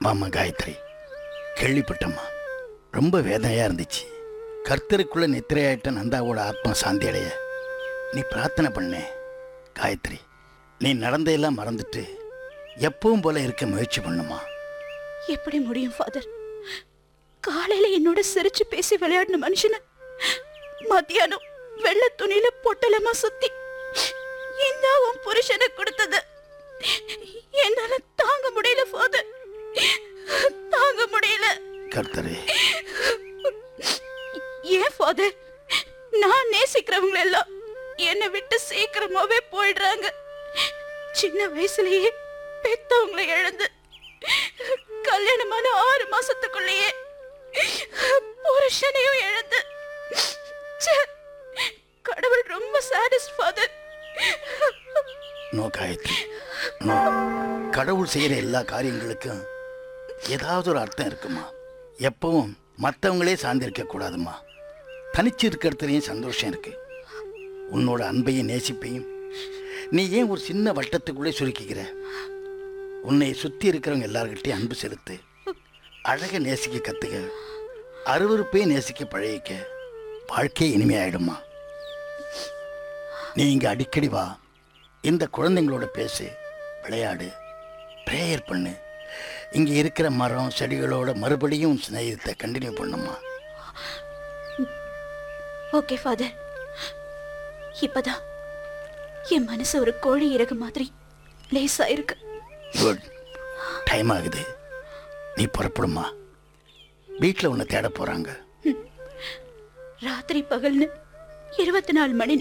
மாமா காயத்ரி கேள்விப்பட்டம்மா ரொம்ப வேதனையாக இருந்துச்சு கர்த்தருக்குள்ள நித்திரையாயிட்ட நந்தாவோட ஆத்மா சாந்தி அடைய நீ பிரார்த்தனை பண்ணே காயத்ரி நீ நடந்தையெல்லாம் மறந்துட்டு எப்பவும் போல இருக்க முயற்சி பண்ணுமா எப்படி முடியும் ஃபாதர் காலையில என்னோட சிரிச்சு பேசி விளையாடின மனுஷன மத்தியானம் வெள்ளை துணியில பொட்டலமா சுத்தி இந்த உன் புருஷனை கொடுத்தது என்னால தாங்க முடியல ஃபாதர் தாங்க முடியல கர்த்தரே ஏன் ஃபாதர் நான் நேசிக்கிறவங்க எல்லாம் என்னை விட்டு சீக்கிரமாவே போயிடுறாங்க சின்ன வயசுலயே பெத்தவங்களை இழந்து கல்யாணமான ஆறு மாசத்துக்குள்ளேயே புருஷனையும் இழந்து ச்சே, கடவுள் ரொம்ப sadist father no Gayathri no கடவுள் செய்கிற எல்லா காரியங்களுக்கும் ஏதாவது ஒரு அர்த்தம் இருக்குமா எப்பவும் மற்றவங்களே சார்ந்திருக்க கூடாதும்மா தனிச்சு இருக்கிறதுலையும் சந்தோஷம் இருக்கு உன்னோட அன்பையும் நேசிப்பையும் நீ ஏன் ஒரு சின்ன வட்டத்துக்குள்ளே சுருக்கிக்கிற உன்னை சுற்றி இருக்கிறவங்க எல்லார்கிட்டையும் அன்பு செலுத்து அழகை நேசிக்க கற்றுக்க அருவருப்பையும் நேசிக்க பழகிக்க வாழ்க்கையே இனிமையாயிடுமா நீ இங்கே அடிக்கடி வா இந்த குழந்தைங்களோட பேசு விளையாடு ப்ரேயர் பண்ணு இங்கே இருக்கிற மரம் செடிகளோட மறுபடியும் சிநேகத்தை கண்டினியூ பண்ணுமா ஓகே ஃபாதர் இப்பதான் என் மனசு ஒரு கோழி இறகு மாதிரி லேசா இருக்கு குட் டைம் ஆகுது நீ புறப்படுமா வீட்டில் உன்னை தேட போகிறாங்க ராத்திரி பகல்னு இருபத்தி நாலு மணி